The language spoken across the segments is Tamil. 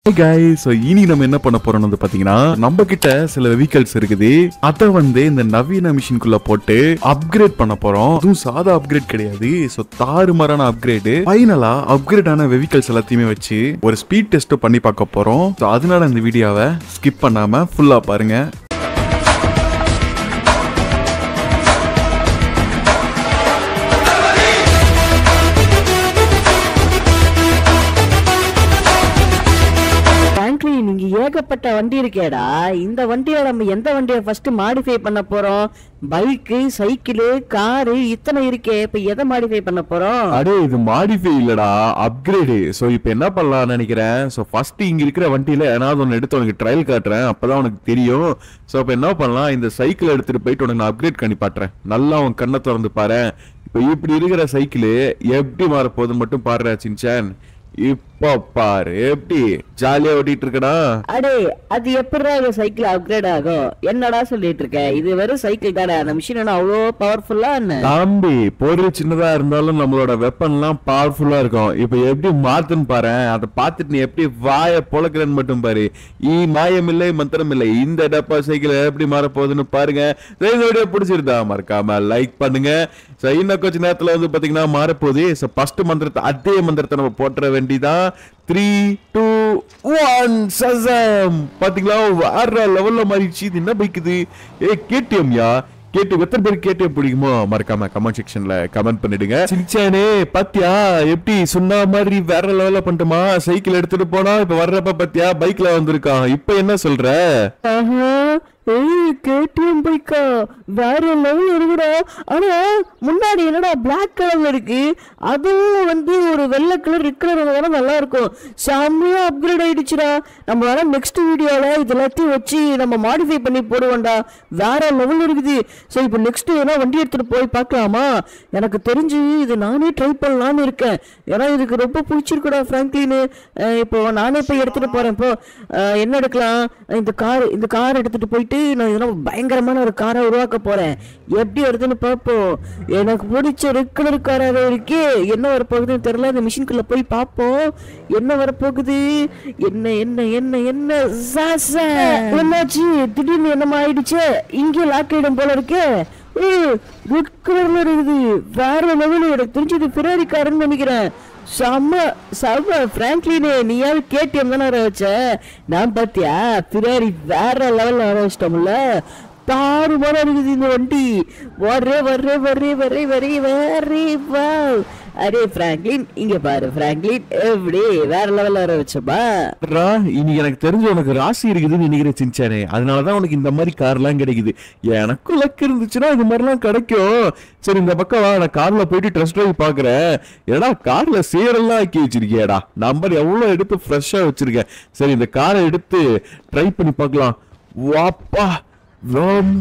guys so இனி நம்ம என்ன பண்ண போறோம் வந்து பாத்தீங்கன்னா நம்ம கிட்ட சில வெஹிக்கல்ஸ் இருக்குது அத வந்து இந்த நவீன மிஷின்குள்ள போட்டு அப்கிரேட் பண்ண போறோம் அதுவும் சாதா அப்கிரேட் கிடையாது சோ தாறுமாறான அப்கிரேடு ஃபைனலா அப்கிரேட் ஆன வெஹிக்கல்ஸ் எல்லாத்தையுமே வச்சு ஒரு ஸ்பீட் டெஸ்ட் பண்ணி பார்க்க போறோம் So அதனால இந்த வீடியோவை ஸ்கிப் பண்ணாம ஃபுல்லா பாருங்க frankly நீங்க ஏகப்பட்ட வண்டி இருக்கேடா இந்த வண்டியை நம்ம எந்த வண்டியை ஃபர்ஸ்ட் மாடிஃபை பண்ண போறோம் பைக்கு சைக்கிள் காரு இத்தனை இருக்கே இப்ப எதை மாடிஃபை பண்ண போறோம் அடே இது மாடிஃபை இல்லடா அப்கிரேடு ஸோ இப்போ என்ன பண்ணலாம்னு நினைக்கிறேன் ஸோ ஃபர்ஸ்ட் இங்க இருக்கிற வண்டியில ஏதாவது ஒன்று எடுத்து உனக்கு ட்ரையல் காட்டுறேன் அப்பதான் உனக்கு தெரியும் ஸோ இப்போ என்ன பண்ணலாம் இந்த சைக்கிள் எடுத்துட்டு போயிட்டு உனக்கு நான் அப்கிரேட் பண்ணி பாட்டுறேன் நல்லா உன் கண்ணை திறந்து பாரு இப்போ இப்படி இருக்கிற சைக்கிள் எப்படி மாறப்போகுதுன்னு மட்டும் பாடுற சின்சான் இப்போ பாரு எப்படி ஜாலியா ஓட்டிட்டு இருக்கடா அடே அது எப்படிடா இந்த சைக்கிள் அப்கிரேட் ஆகும் என்னடா சொல்லிட்டு இருக்க இது வெறும் சைக்கிள் தானே அந்த மிஷின் என்ன அவ்வளோ பவர்ஃபுல்லா என்ன தம்பி பொருள் சின்னதா இருந்தாலும் நம்மளோட வெப்பன்லாம் பவர்ஃபுல்லா இருக்கும் இப்ப எப்படி மாத்துன்னு பாரு அதை பார்த்துட்டு நீ எப்படி வாய பொழக்கிறன்னு மட்டும் பாரு ஈ மாயம் இல்லை மந்திரம் இல்லை இந்த டப்பா சைக்கிள் எப்படி மாற போகுதுன்னு பாருங்க So, இந்த வீடியோ பிடிச்சிருந்தா மறக்காம லைக் பண்ணுங்க So, இன்னும் கொஞ்ச நேரத்துல வந்து பாத்தீங்கன்னா மாறப்போகுது ஸோ ஃபர்ஸ்ட் மந்திரத்தை அதே மந்திரத்தை நம்ம போட்டுற வேண்டிதான் த்ரீ டூ ஒன் சசம் பாத்தீங்களா வேற லெவல்ல மாறிடுச்சு இது என்ன பைக் இது ஏ கேடிஎம்யா கேட்டு எத்தனை பேர் கேட்டு பிடிக்குமோ மறக்காம கமெண்ட் செக்ஷன்ல கமெண்ட் பண்ணிடுங்க சிரிச்சானே பாத்தியா எப்படி சொன்ன மாதிரி வேற லெவல்ல பண்ணிட்டுமா சைக்கிள் எடுத்துட்டு போனா இப்ப வர்றப்ப பாத்தியா பைக்ல வந்திருக்கான் இப்ப என்ன சொல்ற ஆஹா, ஏய் கேடிஎம் பைக்கா வேற லெவல் இருக்குடா ஆனா முன்னாடி என்னடா பிளாக் கலர்ல இருக்கு அதுவும் வந்து ஒரு வெள்ளை கலர் ரெட் கலர் வேணா நல்லா இருக்கும் செம்மையா அப்கிரேட் ஆயிடுச்சுடா நம்ம வேணா நெக்ஸ்ட் வீடியோல இது எல்லாத்தையும் வச்சு நம்ம மாடிஃபை பண்ணி போடுவோம்டா வேற லெவல் இருக்குது ஸோ இப்போ நெக்ஸ்ட் ஏன்னா வண்டி எடுத்துட்டு போய் பார்க்கலாமா எனக்கு தெரிஞ்சு இது நானே ட்ரை பண்ணலாம்னு இருக்கேன் ஏன்னா இதுக்கு ரொம்ப பிடிச்சிருக்குடா ஃப்ராங்க்லின்னு இப்போ நானே போய் எடுத்துட்டு போறேன் இப்போ அஹ், என்ன எடுக்கலாம் இந்த கார் இந்த கார் எடுத்துட்டு போயிட்டு நான் இதெல்லாம் பயங்கரமான ஒரு காரை உருவாக்க போறேன் எப்படி வருதுன்னு பார்ப்போம் எனக்கு பிடிச்ச ரெட் கலர் காராக இருக்கே என்ன வரப்போகுதுன்னு தெரியல இந்த மிஷின்குள்ள போய் பார்ப்போம் என்ன வரப்போகுது என்ன என்ன என்ன என்ன சாசா என்னாச்சு திடீர்னு என்னமா ஆயிடுச்சு இங்கே லாக் ஆயிடும் போல இருக்கே ரெட் கலர்ல இருக்குது வேற லெவல் எனக்கு தெரிஞ்சது பிராரி காரன்னு நினைக்கிறேன் செம்ம செம்ம பிராங்க்லினே நீயாவது கேடிஎம் தானே வர வச்ச நான் பாத்தியா பிராரி வேற லெவல்ல வர வச்சிட்டோம்ல தாறு மாதிரி இருக்குது இந்த வண்டி வரே வரே வரே வரே வரே வரே வா அரே பிராங்க்லின் இங்க பாரு பிராங்க்லின் எப்படி வேற லெவல்ல வர வச்சப்பா ரா, இன்னைக்கு எனக்கு தெரிஞ்ச உனக்கு ராசி இருக்குதுன்னு நினைக்கிறேன் சின்சானே அதனாலதான் உனக்கு இந்த மாதிரி கார்லாம் கிடைக்குது எனக்கும் லக் இருந்துச்சுன்னா இந்த மாதிரிலாம் கிடைக்கும் சரி இந்த பக்கம் வா நான் கார்ல போயிட்டு ட்ரெஸ் டிரைவ் பாக்குறேன் ஏடா கார்ல சேரெல்லாம் ஆக்கி வச்சிருக்கியாடா நம்பர் எவ்வளவு எடுத்து ஃப்ரெஷ்ஷா வச்சிருக்கேன் சரி இந்த காரை எடுத்து ட்ரை பண்ணி பார்க்கலாம் வாப்பா வாம்.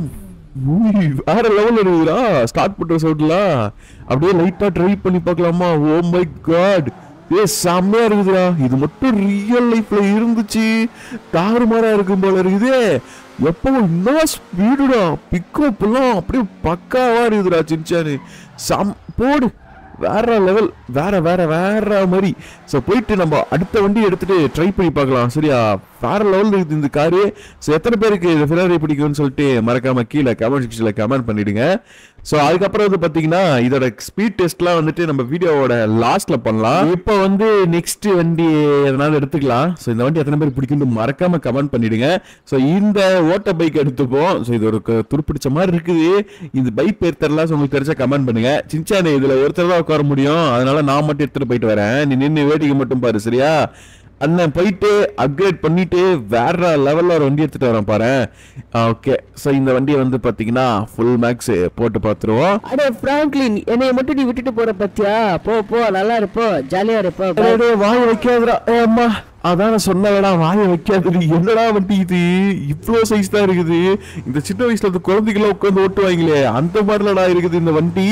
ஊய், வேற லெவல் இருக்குதுடா ஸ்டார்ட் பண்ற சவுட்லாம் அப்படியே லைட்டா ட்ரை பண்ணி பார்க்கலாமா ஓ மை காட் ஏ செம்மையா இருக்குதுடா இது மட்டும் ரியல் லைஃப்ல இருந்துச்சு தாறுமாறா இருக்கும் போல இருக்குது எப்போ என்ன ஸ்பீடுடா பிக்கப் எல்லாம் அப்படியே பக்காவா இருக்குதுடா சின்சானு சம் போடு வேற லெவல் வேற வேற வேற மாதிரி ஸோ போயிட்டு நம்ம அடுத்த வண்டி எடுத்துட்டு ட்ரை பண்ணி பார்க்கலாம் சரியா வேற லெவல் இருக்குது இந்த காரு ஸோ எத்தனை பேருக்கு இந்த ஃபிராரி பிடிக்கும்னு சொல்லிட்டு மறக்காம கீழே கமெண்ட் செக்ஷனில் கமெண்ட் பண்ணிடுங்க ஸோ அதுக்கப்புறம் வந்து பார்த்தீங்கன்னா இதோட ஸ்பீட் டெஸ்ட்லாம் வந்துட்டு நம்ம வீடியோவோட லாஸ்ட்ல பண்ணலாம் இப்போ வந்து நெக்ஸ்ட் வண்டி எதனால எடுத்துக்கலாம் ஸோ இந்த வண்டி எத்தனை பேர் பிடிக்கும்னு மறக்காம கமெண்ட் பண்ணிடுங்க ஸோ இந்த ஓட்ட பைக் எடுத்துப்போம் ஸோ இது ஒரு க- துருப்பிடிச்ச மாதிரி இருக்குது இந்த பைக் பேர் தெரியல ஸோ உங்களுக்கு தெரிஞ்சா கமெண்ட் பண்ணுங்க சின்சானே இதுல ஒருத்தர் தான் உட்கார முடியும் அதனால நான் மட்டும் எடுத்துட்டு போயிட்டு வரேன் நீ நின்று வேடிக்கை மட்டும் பாரு சரியா அண்ணன் போயிட்டு அப்கிரேட் பண்ணிட்டு வேற லெவல்ல ஒரு வண்டி எடுத்துட்டு வரேன் பாரு ஓகே ஸோ இந்த வண்டியை வந்து பாத்தீங்கன்னா ஃபுல் மேக்ஸ் போட்டு பார்த்துருவோம் அடே பிராங்க்லின் என்னைய மட்டும் நீ விட்டுட்டு போற பத்தியா போ போ நல்லா இருப்போ ஜாலியா இருப்போ bye. டேய், டேய், வாய வைக்காதடா ஏய், அம்மா அதான் நான் சொன்னவடா வாய வைக்காதடி என்னடா வண்டி இது இவ்வளோ சைஸ் தான் இருக்குது இந்த சின்ன வயசுல இந்த குழந்தைகளாம் உட்காந்து ஓட்டுவாங்களே அந்த மாதிரிலடா இருக்குது இந்த வண்டி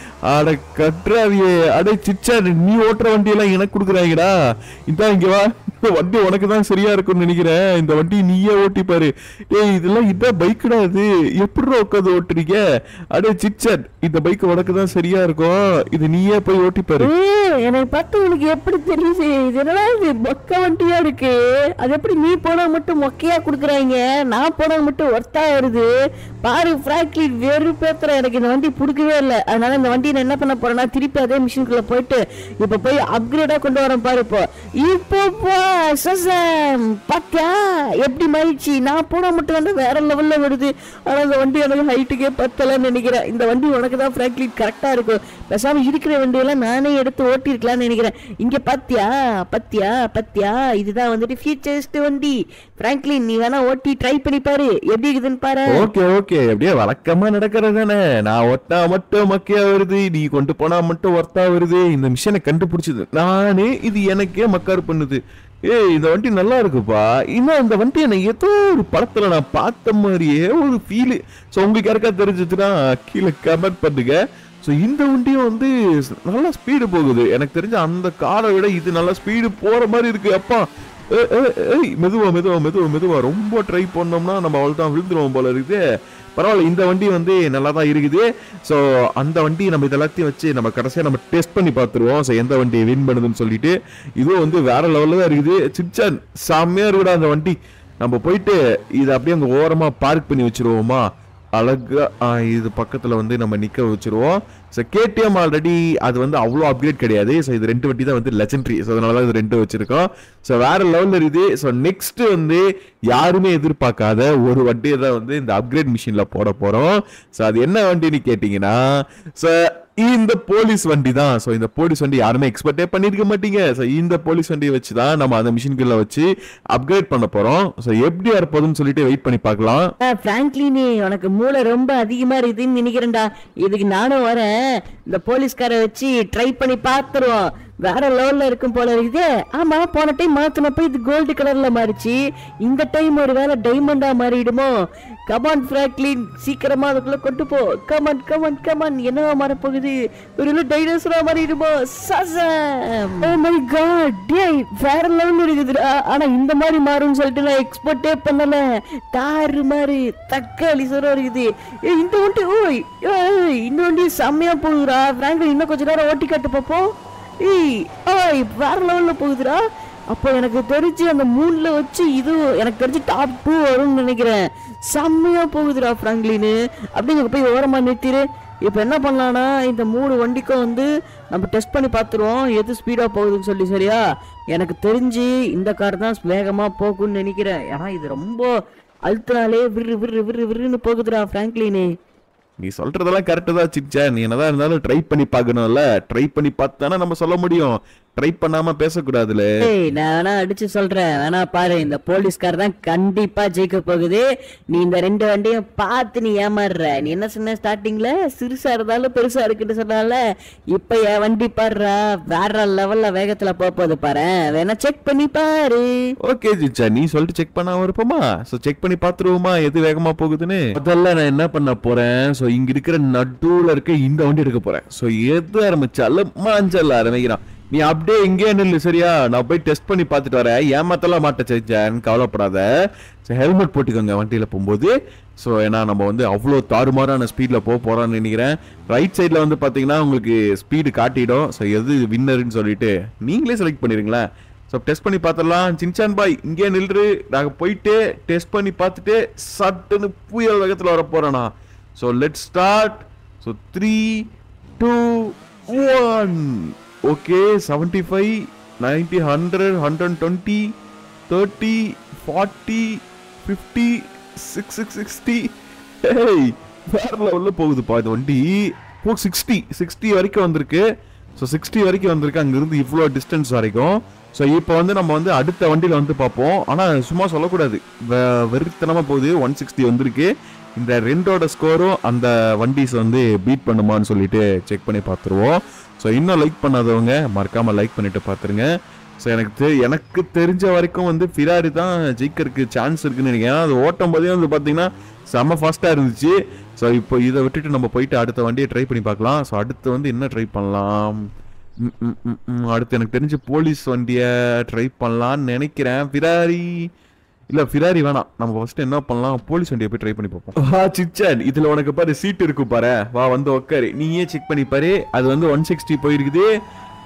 அட கட்டுறாவியே அடே சிச்சா நீ ஓட்டுற வண்டியெல்லாம் எனக்கு கொடுக்குறாங்கடா இதான் இங்க வா இந்த வண்டி உனக்கு தான் சரியா இருக்கும்னு நினைக்கிறேன் இந்த வண்டி நீயே ஓட்டி பாரு ஏய் இதெல்லாம் இதான் பைக்குடா இது எப்படி உட்காந்து ஓட்டுறீங்க அடே சிச்சன் இந்த பைக் உனக்கு தான் சரியா இருக்கும் இது நீயே போய் ஓட்டி பாரு ஏய், என்னை பார்த்து உனக்கு எப்படி தெரியுது இது என்னடா இது பக்க வண்டி வண்டியா இருக்கு அது எப்படி நீ போனா மட்டும் மொக்கையா குடுக்குறாங்க நான் போனா மட்டும் ஒர்த்தா வருது பாரு ஃப்ராக்லி வெறுப்பேத்துற எனக்கு இந்த வண்டி பிடிக்கவே இல்லை அதனால இந்த வண்டி நான் என்ன பண்ண போறேன்னா திருப்பி அதே மிஷினுக்குள்ள போயிட்டு இப்ப போய் அப்கிரேடா கொண்டு வரேன் பாரு இப்போ இப்போ போ சசம் பாத்தியா எப்படி மாறிடுச்சு நான் போனா மட்டும் வந்து வேற லெவல்ல வருது ஆனா இந்த வண்டி எனக்கு ஹைட்டுக்கே பத்தலன்னு நினைக்கிறேன் இந்த வண்டி உனக்கு தான் ஃப்ராங்க்லி கரெக்டா இருக்கும் பேசாம இருக்கிற வண்டியெல்லாம் நானே எடுத்து ஓட்டிருக்கலாம்னு நினைக்கிறேன் இங்க பாத்தியா பத்தியா பத்தியா இதுதான் வந்துட்டு ஃபியூச்சரிஸ்ட் வண்டி ஃப்ராங்க்லின் நீ வேணா ஓட்டி ட்ரை பண்ணி பாரு எப்படி இருக்குதுன்னு பாரு ஓகே ஓகே அப்படியே வழக்கமா நடக்கிறது தானே நான் ஒட்டா மட்டும் மக்கையா வருது நீ கொண்டு போனா மட்டும் ஒர்த்தா வருது இந்த மிஷினை கண்டுபிடிச்சது நானே இது எனக்கே மக்கார் பண்ணுது ஏய் இந்த வண்டி நல்லா இருக்குப்பா இன்னும் இந்த வண்டி எனக்கு ஏதோ ஒரு படத்துல நான் பார்த்த மாதிரியே ஒரு ஃபீல் ஸோ உங்களுக்கு யாருக்கா தெரிஞ்சிச்சுன்னா கீழே கமெண்ட் பண்ணுங்க ஸோ இந்த வண்டியும் வந்து நல்லா ஸ்பீடு போகுது எனக்கு தெரிஞ்ச அந்த காரை விட இது நல்லா ஸ்பீடு போற மாதிரி இருக்கு அப்பா ஏ, ஏ, ஏய் மெதுவா மெதுவா மெதுவா மெதுவா ரொம்ப ட்ரை பண்ணோம்னா நம்ம அவள் தான் விழுந்துருவோம் போல இருக்குது பரவாயில்ல இந்த வண்டி வந்து நல்லா தான் இருக்குது ஸோ அந்த வண்டி நம்ம இது எல்லாத்தையும் வச்சு நம்ம கடைசியாக நம்ம டெஸ்ட் பண்ணி பார்த்துருவோம் ஸோ எந்த வண்டி வின் பண்ணுதுன்னு சொல்லிட்டு இதுவும் வந்து வேற லெவலில் தான் இருக்குது சிச்சான் செம்மையா இருக்குடா அந்த வண்டி நம்ம போயிட்டு இதை அப்படியே அங்கே ஓரமாக பார்க் பண்ணி வச்சிருவோமா அழகா ஆ, இது பக்கத்துல வந்து நம்ம நிக்க வச்சிருவோம் ஸோ கேடிஎம் ஆல்ரெடி அது வந்து அவ்வளோ அப்கிரேட் கிடையாது ஸோ இது ரெண்டு வண்டி தான் வந்து லெஜெண்டரி ஸோ அதனால தான் இது ரெண்டு வச்சிருக்கோம் ஸோ வேற லெவலில் இருக்குது ஸோ நெக்ஸ்ட் வந்து யாருமே எதிர்பார்க்காத ஒரு வண்டியை தான் வந்து இந்த அப்கிரேட் மிஷின்ல போட போறோம் ஸோ அது என்ன வண்டின்னு கேட்டிங்கன்னா ஸோ இந்த போலீஸ் வண்டி தான் ஸோ இந்த போலீஸ் வண்டி யாருமே எக்ஸ்பெக்டே பண்ணிருக்க மாட்டீங்க ஸோ இந்த போலீஸ் வண்டியை வச்சு தான் நம்ம அந்த மிஷின்குள்ள வச்சு அப்கிரேட் பண்ண போறோம் ஸோ எப்படி இருப்பதுன்னு சொல்லிட்டு வெயிட் பண்ணி பார்க்கலாம் பிராங்க்லின் உனக்கு மூளை ரொம்ப அதிகமா இருக்குதுன்னு நினைக்கிறேன்டா இதுக்கு நானும் வரேன் இந்த போலீஸ்கார வச்சு ட்ரை பண்ணி பார்த்துருவோம் வேற லெவல்ல இருக்கும் போல இருக்குது ஆமா போன டைம் மாத்தினப்ப இது கோல்டு கலர்ல மாறிச்சு இந்த டைம் ஒரு வேலை டைமண்டா மாறிடுமோ கமான் பிராங்க்லின் சீக்கிரமா அதுக்குள்ள கொண்டு போ கமான் கமான் கமான் என்னவா மாற போகுது ஒரு டைனோசரா மாறிடுமோ சசம் ஓ மை காட் டேய் வேற லெவல் இருக்குதுடா ஆனா இந்த மாதிரி மாறும்னு சொல்லிட்டு நான் எக்ஸ்போர்ட்டே பண்ணல தாறு மாதிரி தக்காளி சோறம் இருக்குது ஏய் இந்த வண்டி ஓய் ஏய் இந்த வண்டி செம்மையா போகுதுடா பிராங்க்லின் இன்னும் கொஞ்ச நேரம் ஓட்டி காட்டு பார்ப்போம் ஏய் ஓய் வேற லெவல்ல போகுதுடா அப்போ எனக்கு தெரிஞ்சு அந்த மூணுல வச்சு இது எனக்கு தெரிஞ்சு டாப் டூ வரும்னு நினைக்கிறேன் செம்மையா போகுதுடா ஃப்ராங்க்லின்னு அப்படிங்க போய் ஓரமா நிறுத்திடு இப்போ என்ன பண்ணலாம்னா இந்த மூணு வண்டிக்கும் வந்து நம்ம டெஸ்ட் பண்ணி பார்த்துருவோம் எது ஸ்பீடாக போகுதுன்னு சொல்லி சரியா எனக்கு தெரிஞ்சு இந்த கார் தான் வேகமாக போகும்னு நினைக்கிறேன் ஏன்னா இது ரொம்ப அழுத்தினாலே விரு விரு விரு விருன்னு போகுதுடா ஃப்ராங்க்லின்னு நீ சொல்றதெல்லாம் கரெக்டு தான் சிச்சா நீ என்னதான் இருந்தாலும் ட்ரை பண்ணி பார்க்கணும்ல ட்ரை பண்ணி பார்த்தானே நம்ம சொல்ல முடியும் ட்ரை பண்ணாம பேசக்கூடாதுல ஏய் நான் வேணா அடிச்சு சொல்றேன் வேணா பாரு இந்த போலீஸ்கார் தான் கண்டிப்பா ஜெயிக்க போகுது நீ இந்த ரெண்டு வண்டியும் பார்த்து நீ ஏமாறுற நீ என்ன சொன்ன ஸ்டார்டிங்ல சிறுசா இருந்தாலும் பெருசா இருக்குன்னு சொன்னால இப்ப என் வண்டி பாடுறா வேற லெவல்ல வேகத்துல போக போகுது பாரு வேணா செக் பண்ணி பாரு ஓகே ஜிச்சா நீ சொல்லிட்டு செக் பண்ணாம இருப்போமா ஸோ செக் பண்ணி பார்த்துருவோமா எது வேகமா போகுதுன்னு முதல்ல நான் என்ன பண்ண போறேன் ஸோ இங்க இருக்கிற நடுவுல இருக்க இந்த வண்டி எடுக்க போறேன் ஸோ எது ஆரம்பிச்சாலும் மாஞ்சல் ஆரம்பிக்கிறான் நீ அப்படியே இங்கே நில்லு சரியா நான் போய் டெஸ்ட் பண்ணி பார்த்துட்டு வரேன் ஏமாத்தலாம் மாட்டேன் செஞ்சேன் கவலைப்படாத ஸோ ஹெல்மெட் போட்டுக்கோங்க வண்டியில போகும்போது ஸோ ஏன்னா நம்ம வந்து அவ்வளோ தாறுமாறான ஸ்பீடில் போக போகிறோம்னு நினைக்கிறேன் ரைட் சைடில் வந்து பார்த்தீங்கன்னா உங்களுக்கு ஸ்பீடு காட்டிடும் ஸோ எது வின்னர்னு சொல்லிட்டு நீங்களே செலக்ட் பண்ணிடுங்களேன் ஸோ டெஸ்ட் பண்ணி பார்த்துடலாம் சின்சான் பாய் இங்கே நில்று நாங்கள் போயிட்டு டெஸ்ட் பண்ணி பார்த்துட்டு சட்டுன்னு புயல் வேகத்தில் வர போகிறேண்ணா so let start so three two one okay seventy five ninety hundred hundred twenty thirty forty fifty six six sixty ஏய் வேற லெவலில் போகுதுப்பா இது வண்டி போ சிக்ஸ்டி சிக்ஸ்டி வரைக்கும் வந்திருக்கு ஸோ சிக்ஸ்டி வரைக்கும் வந்திருக்கு அங்கிருந்து இவ்வளோ டிஸ்டன்ஸ் வரைக்கும் ஸோ இப்போ வந்து நம்ம வந்து அடுத்த வண்டியில் வந்து பார்ப்போம் ஆனால் சும்மா சொல்லக்கூடாது வெ- வெறித்தனமா போகுது ஒன் சிக்ஸ்டி வந்திருக்கு இந்த ரெண்டோட ஸ்கோரும் அந்த வண்டிஸ் வந்து பீட் பண்ணுமான்னு சொல்லிட்டு செக் பண்ணி பார்த்துருவோம் ஸோ இன்னும் லைக் பண்ணாதவங்க மறக்காம லைக் பண்ணிட்டு பார்த்துருங்க ஸோ எனக்கு தெ எனக்கு தெரிஞ்ச வரைக்கும் வந்து ஃபிராரி தான் ஜெயிக்கிறதுக்கு சான்ஸ் இருக்குன்னு நினைக்கிறேன் ஏன்னா அது ஓட்டும் போதே வந்து பார்த்தீங்கன்னா செம்ம ஃபாஸ்ட்டாக இருந்துச்சு ஸோ இப்போ இதை விட்டுட்டு நம்ம போயிட்டு அடுத்த வண்டியை ட்ரை பண்ணி பார்க்கலாம் ஸோ அடுத்து வந்து என்ன ட்ரை பண்ணலாம் ம், ம், ம், ம். அடுத்து எனக்கு தெரிஞ்சு போலீஸ் வண்டியை ட்ரை பண்ணலாம்னு நினைக்கிறேன் ஃபிராரி இல்ல ஃபிராரி வேணாம் நம்ம ஃபர்ஸ்ட் என்ன பண்ணலாம் போலீஸ் வண்டியை போய் ட்ரை பண்ணி பார்ப்போம் வா சிச்சன் இதுல உனக்கு பாரு சீட் இருக்கு பாரு வா வந்து உட்காரு நீயே செக் பண்ணி பாரு அது வந்து ஒன் சிக்ஸ்டி போயிருக்குது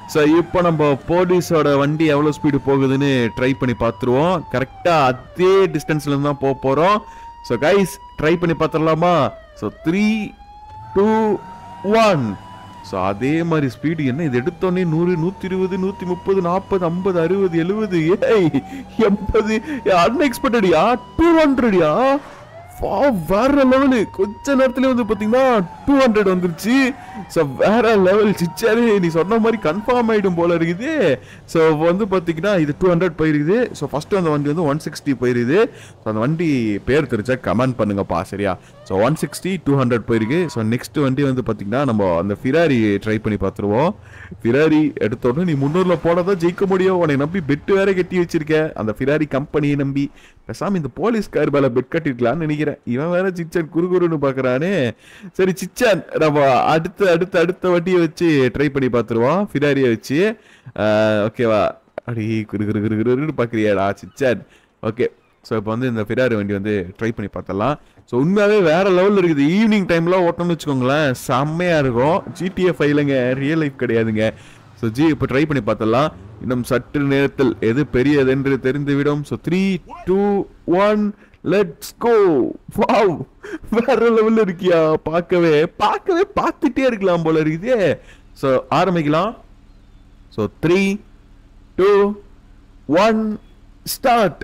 ஸோ இப்போ நம்ம போலீஸோட வண்டி எவ்வளோ ஸ்பீடு போகுதுன்னு ட்ரை பண்ணி பார்த்துருவோம் கரெக்டாக அதே டிஸ்டன்ஸ்ல இருந்து தான் போக போகிறோம் ஸோ கைஸ் ட்ரை பண்ணி பார்த்துடலாமா so three two one so அதே மாதிரி ஸ்பீடு என்ன இது எடுத்தோடனே நூறு நூற்றி இருபது நூற்றி முப்பது நாற்பது ஐம்பது அறுபது எழுபது ஏய் எண்பது அன்எக்ஸ்பெக்டடியா டூ ஹண்ட்ரடியா வேற லெவலு கொஞ்ச நேரத்துல வந்து பாத்தீங்கன்னா டூ ஹண்ட்ரட் வந்துருச்சு ஸோ வேற லெவல் சிச்சாரு நீ சொன்ன மாதிரி கன்ஃபார்ம் ஆயிடும் போல இருக்குது ஸோ வந்து பாத்தீங்கன்னா இது டூ ஹண்ட்ரட் போயிருக்குது ஸோ ஃபர்ஸ்ட் அந்த வண்டி வந்து ஒன் சிக்ஸ்டி போயிருக்குது ஸோ அந்த வண்டி பேர் தெரிஞ்சா கமெண்ட் பண்ணுங்கப்பா சரியா so one sixty two hundred போயிருக்கு ஸோ நெக்ஸ்ட் வண்டி வந்து பாத்தீங்கன்னா நம்ம அந்த ஃபிராரி ட்ரை பண்ணி பார்த்துருவோம் ஃபிராரி எடுத்த உடனே நீ முன்னூறுல போனதான் ஜெயிக்க முடியும் உன்னை நம்பி பெட் வேற கட்டி வச்சிருக்க அந்த ஃபிராரி கம்பெனியை நம்பி பேசாம இந்த போலீஸ்கார் மேல பெட் கட்டிருக்கலாம்னு நினைக்கிறேன் இவன் வேற சிச்சன் குறுகுறுன்னு பாக்குறானே சரி சிச்சன் நம்ம அடுத்த அடுத்த அடுத்த வண்டியை வச்சு ட்ரை பண்ணி பார்த்துருவோம் ஃபிராரியை வச்சு ஓகேவா அடி குரு குரு குரு குருன்னு பாக்குறியாடா சிச்சன் ஓகே ஸோ இப்போ வந்து இந்த ஃபிராரி வண்டி வந்து ட்ரை பண்ணி பார்த்தலாம் ஸோ உண்மையாகவே வேற லெவலில் இருக்குது ஈவினிங் டைம்லாம் ஓட்டணும்னு வச்சுக்கோங்களேன் செம்மையாக இருக்கும் ஜிடிஎஃப் ஃபைலுங்க ரியல் லைஃப் கிடையாதுங்க ஸோ ஜி இப்போ ட்ரை பண்ணி பார்த்தலாம் இன்னும் சற்று நேரத்தில் எது பெரியதென்று தெரிந்துவிடும் so three two one let's go wow வேற லெவலில் இருக்கியா பார்க்கவே பார்க்கவே பார்த்துட்டே இருக்கலாம் போல இருக்குதே ஸோ ஆரம்பிக்கலாம் so three two one start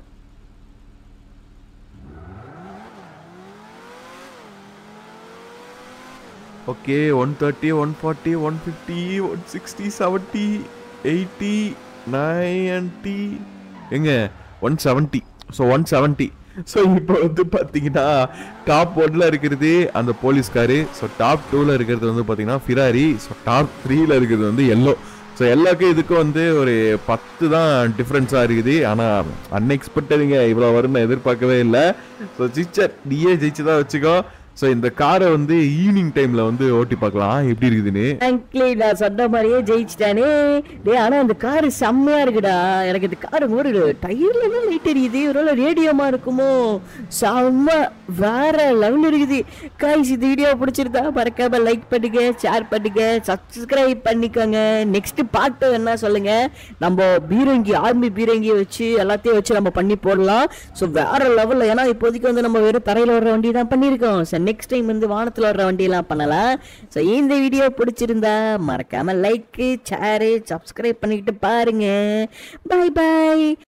okay one thirty one forty one fifty one sixty seventy eighty ninety எங்க one seventy so one seventy so இப்போ வந்து பார்த்தீங்கன்னா டாப் ஒன்ல இருக்கிறது அந்த போலீஸ்காரு ஸோ டாப் டூவில் இருக்கிறது வந்து பார்த்தீங்கன்னா ஃபிராரி ஸோ டாப் த்ரீல இருக்கிறது வந்து எல்லோ ஸோ எல்லாருக்கும் இதுக்கும் வந்து ஒரு பத்து தான் டிஃப்ரென்ஸாக இருக்குது ஆனால் அன்எக்ஸ்பெக்டடுங்க இவ்வளோ வரும்னு எதிர்பார்க்கவே இல்லை ஸோ சிச்சர் நீயே ஜெயிச்சு தான் வச்சுக்கோ ஸோ இந்த காரை வந்து ஈவினிங் டைமில் வந்து ஓட்டி பார்க்கலாம் எப்படி இருக்குதுன்னு தேங்க்லி நான் சொன்ன மாதிரியே ஜெயிச்சிட்டானே டேய் ஆனா இந்த கார் செம்மையா இருக்குடா எனக்கு இந்த கார் ஒரு டயர்ல எல்லாம் லைட் எரியுது ஒரு ரேடியோமா இருக்குமோ செம்ம வேற லெவல் இருக்குது காய்ஸ் இந்த வீடியோ பிடிச்சிருந்தா மறக்காம லைக் பண்ணுங்க ஷேர் பண்ணுங்க சப்ஸ்கிரைப் பண்ணிக்கோங்க நெக்ஸ்ட் பாட்டு என்ன சொல்லுங்க நம்ம பீரங்கி ஆர்மி பீரங்கியை வச்சு எல்லாத்தையும் வச்சு நம்ம பண்ணி போடலாம் ஸோ வேற லெவலில் ஏன்னா இப்போதைக்கு வந்து நம்ம வெறும் தரையில் வர்ற வண்டி தான் பண்ணியிருக்கோம் ஸோ நெக்ஸ்ட் டைம் வந்து வானத்தில் வர்ற வண்டியெல்லாம் பண்ணலாம் ஸோ இந்த வீடியோ பிடிச்சிருந்தா மறக்காம லைக்கு ஷேரு சப்ஸ்கிரைப் பண்ணிக்கிட்டு பாருங்க பாய் பாய்